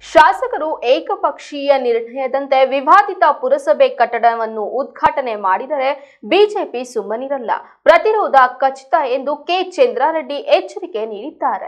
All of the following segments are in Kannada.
ಶಾಸಕರು ಏಕಪಕ್ಷೀಯ ನಿರ್ಣಯದಂತೆ ವಿವಾದಿತ ಪುರಸಭೆ ಕಟ್ಟಡವನ್ನು ಉದ್ಘಾಟನೆ ಮಾಡಿದರೆ ಬಿಜೆಪಿ ಸುಮ್ಮನಿರಲ್ಲ ಪ್ರತಿರೋಧ ಖಚಿತ ಎಂದು ಕೆ ಚಂದ್ರಾರೆಡ್ಡಿ ಎಚ್ಚರಿಕೆ ನೀಡಿದ್ದಾರೆ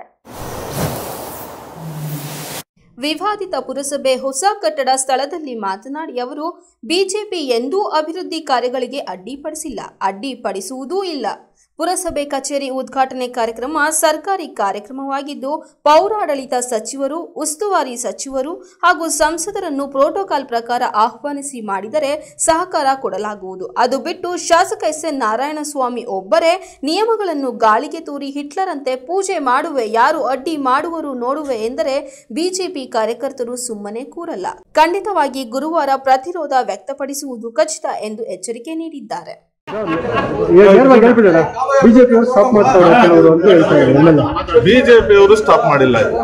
ವಿವಾದಿತ ಪುರಸಭೆ ಹೊಸ ಕಟ್ಟಡ ಸ್ಥಳದಲ್ಲಿ ಮಾತನಾಡಿ ಅವರು ಬಿಜೆಪಿ ಎಂದೂ ಅಭಿವೃದ್ಧಿ ಕಾರ್ಯಗಳಿಗೆ ಅಡ್ಡಿಪಡಿಸಿಲ್ಲ ಅಡ್ಡಿಪಡಿಸುವುದೂ ಇಲ್ಲ ಪುರಸಭೆ ಕಚೇರಿ ಉದ್ಘಾಟನೆ ಕಾರ್ಯಕ್ರಮ ಸರ್ಕಾರಿ ಕಾರ್ಯಕ್ರಮವಾಗಿದ್ದು ಪೌರಾಡಳಿತ ಸಚಿವರು ಉಸ್ತುವಾರಿ ಸಚಿವರು ಹಾಗೂ ಸಂಸದರನ್ನು ಪ್ರೋಟೋಕಾಲ್ ಪ್ರಕಾರ ಆಹ್ವಾನಿಸಿ ಮಾಡಿದರೆ ಸಹಕಾರ ಕೊಡಲಾಗುವುದು ಅದು ಬಿಟ್ಟು ಶಾಸಕ ಎಸ್ ಎನ್ ನಾರಾಯಣಸ್ವಾಮಿ ಒಬ್ಬರೇ ನಿಯಮಗಳನ್ನು ಗಾಳಿಗೆ ತೂರಿ ಹಿಟ್ಲರಂತೆ ಪೂಜೆ ಮಾಡುವೆ ಯಾರು ಅಡ್ಡಿ ಮಾಡುವರು ನೋಡುವೆ ಎಂದರೆ ಬಿಜೆಪಿ ಕಾರ್ಯಕರ್ತರು ಸುಮ್ಮನೆ ಕೂರಲ್ಲ ಖಂಡಿತವಾಗಿ ಗುರುವಾರ ಪ್ರತಿರೋಧ ವ್ಯಕ್ತಪಡಿಸುವುದು ಖಚಿತ ಎಂದು ಎಚ್ಚರಿಕೆ ನೀಡಿದ್ದಾರೆ ನೇರವಾಗಿ ಹೇಳ್ಬಿಡೋಣ ಬಿಜೆಪಿ ಅವರು ಸ್ಟಾಪ್ ಮಾಡ್ತಾರೆ ಕೆಲವರು ಅಂತ ಹೇಳ್ತಾ ಇದ್ದಾರೆ ನನ್ನೆಲ್ಲ ಬಿಜೆಪಿ ಅವರು ಸ್ಟಾಪ್ ಮಾಡಿಲ್ಲ ಇದು.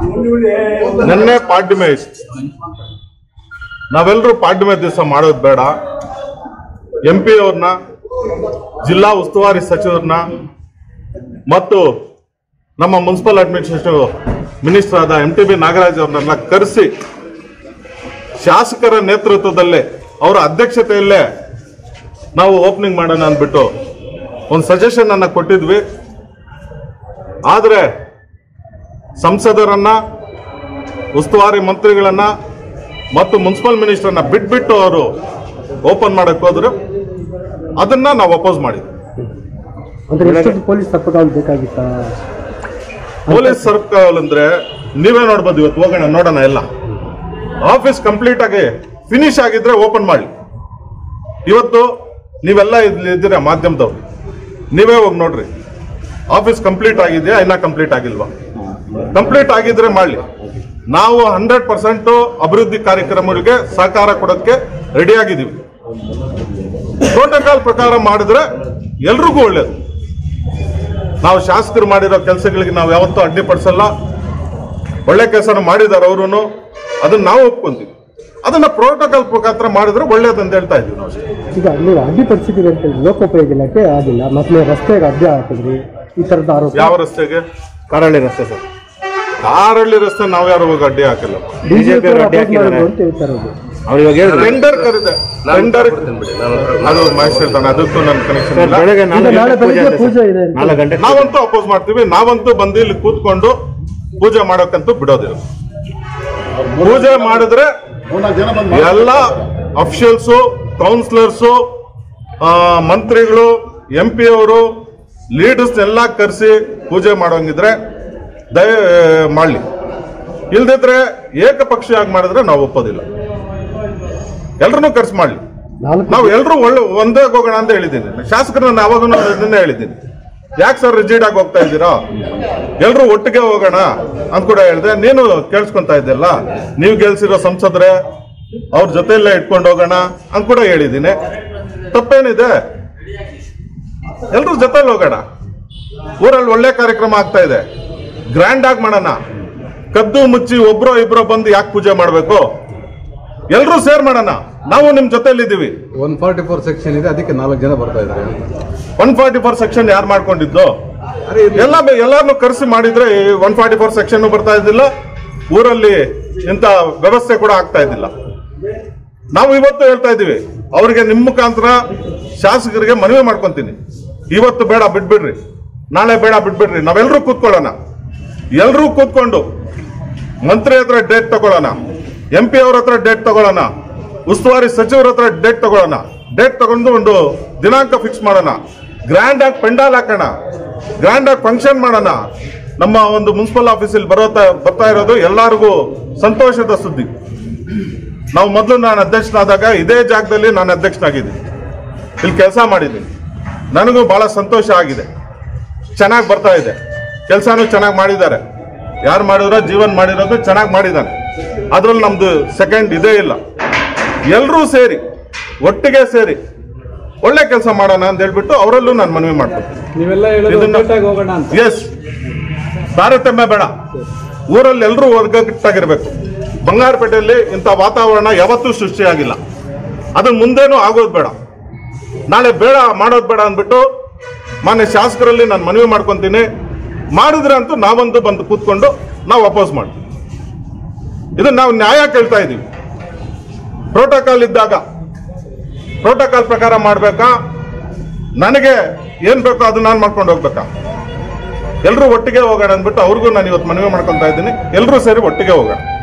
ನಿನ್ನೆ ಪಾಡ್ಯಮೆ ಇತ್ತು ನಾವೆಲ್ಲರೂ ಪಾಡ್ಯಮೆ ದಿವಸ ಮಾಡೋದು ಬೇಡ ಎಂ ಪಿ ಅವ್ರನ್ನ ಜಿಲ್ಲಾ ಉಸ್ತುವಾರಿ ಸಚಿವರನ್ನ ಮತ್ತು ನಮ್ಮ ಮುನ್ಸಿಪಲ್ ಅಡ್ಮಿನಿಸ್ಟ್ರೇಟಿವ್ ಮಿನಿಸ್ಟರ್ ಆದ ಎಂ ಟಿ ಬಿ ನಾಗರಾಜ್ ಅವ್ರನ್ನೆಲ್ಲ ಕರೆಸಿ ಶಾಸಕರ ನೇತೃತ್ವದಲ್ಲೇ ಅವರ ಅಧ್ಯಕ್ಷತೆಯಲ್ಲೇ ನಾವು ಓಪನಿಂಗ್ ಮಾಡೋಣ ಅಂದ್ಬಿಟ್ಟು ಒಂದು ಸಜೆಷನ್ ಅನ್ನ ಕೊಟ್ಟಿದ್ವಿ ಆದರೆ ಸಂಸದರನ್ನ ಉಸ್ತುವಾರಿ ಮಂತ್ರಿಗಳನ್ನ ಮತ್ತು ಮುನ್ಸಿಪಲ್ ಮಿನಿಸ್ಟರ್ನ ಬಿಟ್ಬಿಟ್ಟು ಅವರು ಓಪನ್ ಮಾಡಕ್ ಹೋದ್ರು ಅದನ್ನ ನಾವು ಅಪೋಸ್ ಮಾಡಿದ್ವಿ ಅಂದ್ರೆ ಎಷ್ಟೊಂದು ಪೊಲೀಸ್ ತಪ್ಪಗಾಲ್ ಬೇಕಾಗಿತ್ತ ಪೊಲೀಸ್ ಸರ್ಕಲ್ ಅಂದ್ರೆ ನೀವೇ ನೋಡ್ಬೋದು ಇವತ್ತು ಹೋಗೋಣ ನೋಡೋಣ ಎಲ್ಲ ಆಫೀಸ್ ಕಂಪ್ಲೀಟ್ ಆಗಿ ಫಿನಿಶ್ ಆಗಿದ್ರೆ ಓಪನ್ ಮಾಡಿ ಇವತ್ತು ನೀವೆಲ್ಲ ಇಲ್ಲಿ ಇದ್ದೀರಾ ಮಾಧ್ಯಮದವ್ರು ನೀವೇ ಹೋಗಿ ನೋಡ್ರಿ ಆಫೀಸ್ ಕಂಪ್ಲೀಟ್ ಆಗಿದೆಯಾ ಇನ್ನ ಕಂಪ್ಲೀಟ್ ಆಗಿಲ್ವಾ ಕಂಪ್ಲೀಟ್ ಆಗಿದ್ರೆ ಮಾಡಲಿ ನಾವು ಹಂಡ್ರೆಡ್ ಪರ್ಸೆಂಟ್ ಅಭಿವೃದ್ಧಿ ಕಾರ್ಯಕ್ರಮಗಳಿಗೆ ಸಹಕಾರ ಕೊಡೋಕ್ಕೆ ರೆಡಿ ಆಗಿದ್ದೀವಿ ಪ್ರೋಟೋಕಾಲ್ ಪ್ರಕಾರ ಮಾಡಿದ್ರೆ ಎಲ್ರಿಗೂ ಒಳ್ಳೇದು ನಾವು ಶಾಸಕರು ಮಾಡಿರೋ ಕೆಲಸಗಳಿಗೆ ನಾವು ಯಾವತ್ತೂ ಅಡ್ಡಿಪಡಿಸಲ್ಲ ಒಳ್ಳೆ ಕೆಲಸನ ಮಾಡಿದ್ದಾರೆ ಅವರು ಅದನ್ನ ನಾವು ಒಪ್ಕೊಂತೀವಿ ಅದನ್ನ ಪ್ರೋಟೋಕಾಲ್ ಪ್ರಕಾರ ಮಾಡಿದ್ರೆ ಒಳ್ಳೇದು ಅಂತ ಹೇಳ್ತಾ ಇದ್ದೀವಿ ನಾವು ಅಷ್ಟೇ. ಈಗ ನೀವು ಅಡ್ಡಿಪಡಿಸಿದ್ದೀರಿ ಅಂತ ಹೇಳಿ ಲೋಕೋಪಯೋಗಿ ಇಲಾಖೆ ಆಗಿಲ್ಲ ಮತ್ತೆ ರಸ್ತೆಗೆ ಅಡ್ಡಿ ಹಾಕಿದ್ರಿ ಈ ತರದ ಆರೋಪ ಯಾವ ರಸ್ತೆಗೆ ಕರಾಳಿ ರಸ್ತೆ ಸರ್ ಕಾರಳ್ಳಿ ರಸ್ತೆ ನಾವು ಯಾರು ಹೋಗಿ ಅಡ್ಡಿ ಹಾಕಿಲ್ಲ ಬಿಜೆಪಿ ಅವರು ಅಡ್ಡಿ ಹಾಕಿದ್ದಾರೆ. ಅಂತ ಹೇಳ್ತಾ ಇರೋದು ಅವ್ರು ಇವಾಗ ಹೇಳಿದ್ರು ಟೆಂಡರ್ ಕರೆದೆ ಟೆಂಡರ್ ಅದು ಮಹೇಶ್ ಹೇಳ್ತಾನೆ ಅದಕ್ಕೂ ನನ್ನ ಕನೆಕ್ಷನ್ ಇಲ್ಲ ಬೆಳಗ್ಗೆ ಈಗ ನಾಲ್ಕು ನಾಳೆ ಗಂಟೆ ಬೆಳಿಗ್ಗೆ ಪೂಜೆ ಪೂಜೆ ಇದೆ ಇದೆ ಅಂತ. ನಾಲ್ಕು ಗಂಟೆ ನಾವಂತೂ ಅಪೋಸ್ ಮಾಡ್ತೀವಿ ನಾವಂತೂ ಬಂದು ಇಲ್ಲಿ ಕೂತ್ಕೊಂಡು ಪೂಜೆ ಮಾಡೋಕ್ಕಂತೂ ಬಿಡೋದಿಲ್ಲ ಪೂಜೆ ಮಾಡಿದ್ರೆ ಎಲ್ಲ ಅಫಿಷಿಯಲ್ಸು ಕೌನ್ಸಿಲರ್ಸು ಮಂತ್ರಿಗಳು ಎಂ ಪಿ ಅವರು ಲೀಡರ್ಸ್ ಎಲ್ಲ ಕರೆಸಿ ಪೂಜೆ ಮಾಡೋಂಗಿದ್ರೆ ದಯ ಮಾಡಲಿ ಇಲ್ದಿದ್ರೆ ಏಕಪಕ್ಷೀಯವಾಗಿ ಮಾಡಿದ್ರೆ ನಾವು ಒಪ್ಪೋದಿಲ್ಲ ಎಲ್ರನ್ನೂ ಕರ್ಸಿ ಮಾಡಲಿ ನಾಲ್ಕು ನಾವು ಎಲ್ಲರೂ ಒಳ್ಳೆ ಒಂದೇ ಹೋಗೋಣ ಅಂತ ಹೇಳಿದ್ದೀನಿ ಶಾಸಕರನ್ನ ಯಾವಾಗೂ ಅದನ್ನೇ ಹೇಳಿದ್ದೀನಿ ಯಾಕೆ ಸರ್ ರಿಜಿಡ್ ಆಗಿ ಹೋಗ್ತಾ ಇದ್ದೀರಾ ಎಲ್ಲರೂ ಒಟ್ಟಿಗೆ ಹೋಗೋಣ ಅಂತ ಕೂಡ ಹೇಳಿದೆ ನೀನು ಕೇಳಿಸ್ಕೊಂತಾ ಇದ್ದಲ್ಲ ನೀವು ಗೆಲ್ಸಿರೋ ಸಂಸದ್ರೆ ಅವ್ರ ಜೊತೆಯಲ್ಲೇ ಇಟ್ಕೊಂಡು ಹೋಗೋಣ ಅಂತ ಕೂಡ ಹೇಳಿದ್ದೀನಿ ತಪ್ಪೇನಿದೆ ಎಲ್ರೂ ಜೊತೆಲಿ ಹೋಗೋಣ ಊರಲ್ಲಿ ಒಳ್ಳೆ ಕಾರ್ಯಕ್ರಮ ಆಗ್ತಾ ಇದೆ ಗ್ರ್ಯಾಂಡ್ ಆಗಿ ಮಾಡೋಣ ಕದ್ದು ಮುಚ್ಚಿ ಒಬ್ರೋ ಇಬ್ರೋ ಬಂದು ಯಾಕೆ ಪೂಜೆ ಮಾಡಬೇಕು ಎಲ್ರೂ ಸೇರ್ ಮಾಡೋಣ ನಾವು ನಿಮ್ ಜೊತೆಲಿದ್ದೀವಿ ಒನ್ ಫಾರ್ಟಿ ಫೋರ್ ಸೆಕ್ಷನ್ ಇದೆ ಅದಕ್ಕೆ ನಾಲ್ಕು ಜನ ಬರ್ತಾ ಇದ್ದಾರೆ ಒನ್ ಫಾರ್ಟಿ ಫೋರ್ ಸೆಕ್ಷನ್ ಯಾರು ಮಾಡ್ಕೊಂಡಿದ್ದು ಎಲ್ಲ ಎಲ್ಲಾರನ್ನು ಕರೆಸಿ ಮಾಡಿದ್ರೆ ಒನ್ ಫಾರ್ಟಿ ಫೋರ್ ಸೆಕ್ಷನ್ ಬರ್ತಾ ಇದ್ದಿಲ್ಲ ಊರಲ್ಲಿ ಇಂಥ ವ್ಯವಸ್ಥೆ ಕೂಡ ಆಗ್ತಾ ಇದ್ದಿಲ್ಲ ನಾವು ಇವತ್ತು ಹೇಳ್ತಾ ಇದ್ದೀವಿ ಅವರಿಗೆ ನಿಮ್ಮ ಮುಖಾಂತರ ಶಾಸಕರಿಗೆ ಮನವಿ ಮಾಡ್ಕೊಂತೀನಿ ಇವತ್ತು ಬೇಡ ಬಿಟ್ಬಿಡ್ರಿ ನಾಳೆ ಬೇಡ ಬಿಟ್ಬಿಡ್ರಿ ನಾವೆಲ್ಲರೂ ಕೂತ್ಕೊಳ್ಳೋಣ ಎಲ್ಲರೂ ಕೂತ್ಕೊಂಡು ಮಂತ್ರಿ ಹತ್ರ ಡೇಟ್ ತಗೊಳ್ಳೋಣ ಎಂ ಪಿ ಅವ್ರ ಹತ್ರ ಡೇಟ್ ತಗೊಳ್ಳೋಣ ಉಸ್ತುವಾರಿ ಸಚಿವರ ಹತ್ರ ಡೇಟ್ ತಗೊಳ್ಳೋಣ ಡೇಟ್ ತಗೊಂಡು ಒಂದು ದಿನಾಂಕ ಫಿಕ್ಸ್ ಮಾಡೋಣ ಗ್ರ್ಯಾಂಡ್ ಆಗಿ ಪೆಂಡಾಲ್ ಹಾಕೋಣ ಗ್ರ್ಯಾಂಡ್ ಆಗಿ ಫಂಕ್ಷನ್ ಮಾಡೋಣ ನಮ್ಮ ಒಂದು ಮುನ್ಸಿಪಲ್ ಆಫೀಸಲ್ಲಿ ಬರೋತಾ ಬರ್ತಾ ಇರೋದು ಎಲ್ಲರಿಗೂ ಸಂತೋಷದ ಸುದ್ದಿ ನಾವು ಮೊದಲು ನಾನು ಅಧ್ಯಕ್ಷನಾದಾಗ ಇದೇ ಜಾಗದಲ್ಲಿ ನಾನು ಅಧ್ಯಕ್ಷನಾಗಿದ್ದೀನಿ ಇಲ್ಲಿ ಕೆಲಸ ಮಾಡಿದ್ದೀನಿ ನನಗೂ ಬಹಳ ಸಂತೋಷ ಆಗಿದೆ ಚೆನ್ನಾಗಿ ಬರ್ತಾ ಇದೆ ಕೆಲಸನೂ ಚೆನ್ನಾಗಿ ಮಾಡಿದ್ದಾರೆ ಯಾರು ಮಾಡಿದ್ರೋ ಜೀವನ್ ಮಾಡಿರೋದು ಚೆನ್ನಾಗಿ ಮಾಡಿದ್ದಾನೆ ಅದ್ರಲ್ಲಿ ನಮ್ದು ಸೆಕೆಂಡ್ ಇದೇ ಇಲ್ಲ ಎಲ್ಲರೂ ಸೇರಿ ಒಟ್ಟಿಗೆ ಸೇರಿ ಒಳ್ಳೆ ಕೆಲಸ ಮಾಡೋಣ ಅಂತ ಹೇಳ್ಬಿಟ್ಟು ಅವರಲ್ಲೂ ನಾನು ಮನವಿ ಮಾಡ್ತೀನಿ ನೀವೆಲ್ಲ ಇದನ್ನ- ಹೇಳೋದು ಹೋಗೋಣ ಅಂತ ಎಸ್ ತಾರತಮ್ಯ ಬೇಡ ಊರಲ್ಲಿ ಎಲ್ಲರೂ ಒಗ್ಗಟ್ಟಾಗಿರ್ಬೇಕು ಬಂಗಾರಪೇಟೆಯಲ್ಲಿ ಇಂಥ ವಾತಾವರಣ ಯಾವತ್ತೂ ಸೃಷ್ಟಿಯಾಗಿಲ್ಲ ಅದು ಮುಂದೇನೂ ಆಗೋದು ಬೇಡ ನಾಳೆ ಬೇಡ ಮಾಡೋದು ಬೇಡ ಅಂದ್ಬಿಟ್ಟು ಮಾನ್ಯ ಶಾಸಕರಲ್ಲಿ ನಾನು ಮನವಿ ಮಾಡ್ಕೊಂತೀನಿ ಮಾಡಿದ್ರೆ ಅಂತೂ ನಾವಂತೂ ಬಂದು ಕೂತ್ಕೊಂಡು ನಾವು ಅಪೋಸ್ ಮಾಡ್ತೀವಿ ಇದನ್ನ ನಾವು ನ್ಯಾಯ ಕೇಳ್ತಾ ಇದೀವಿ ಪ್ರೋಟೋಕಾಲ್ ಇದ್ದಾಗ ಪ್ರೋಟೋಕಾಲ್ ಪ್ರಕಾರ ಮಾಡ್ಬೇಕಾ ನನಗೆ ಏನ್ ಬೇಕೋ ಅದು ನಾನು ಮಾಡ್ಕೊಂಡು ಹೋಗ್ಬೇಕಾ ಎಲ್ಲರೂ ಒಟ್ಟಿಗೆ ಹೋಗೋಣ ಅಂದ್ಬಿಟ್ಟು ಅವ್ರಿಗೂ ನಾನು ಇವತ್ತು ಮನವಿ ಮಾಡ್ಕೊಂತ ಇದ್ದೀನಿ ಎಲ್ಲರೂ ಸೇರಿ ಒಟ್ಟಿಗೆ ಹೋಗೋಣ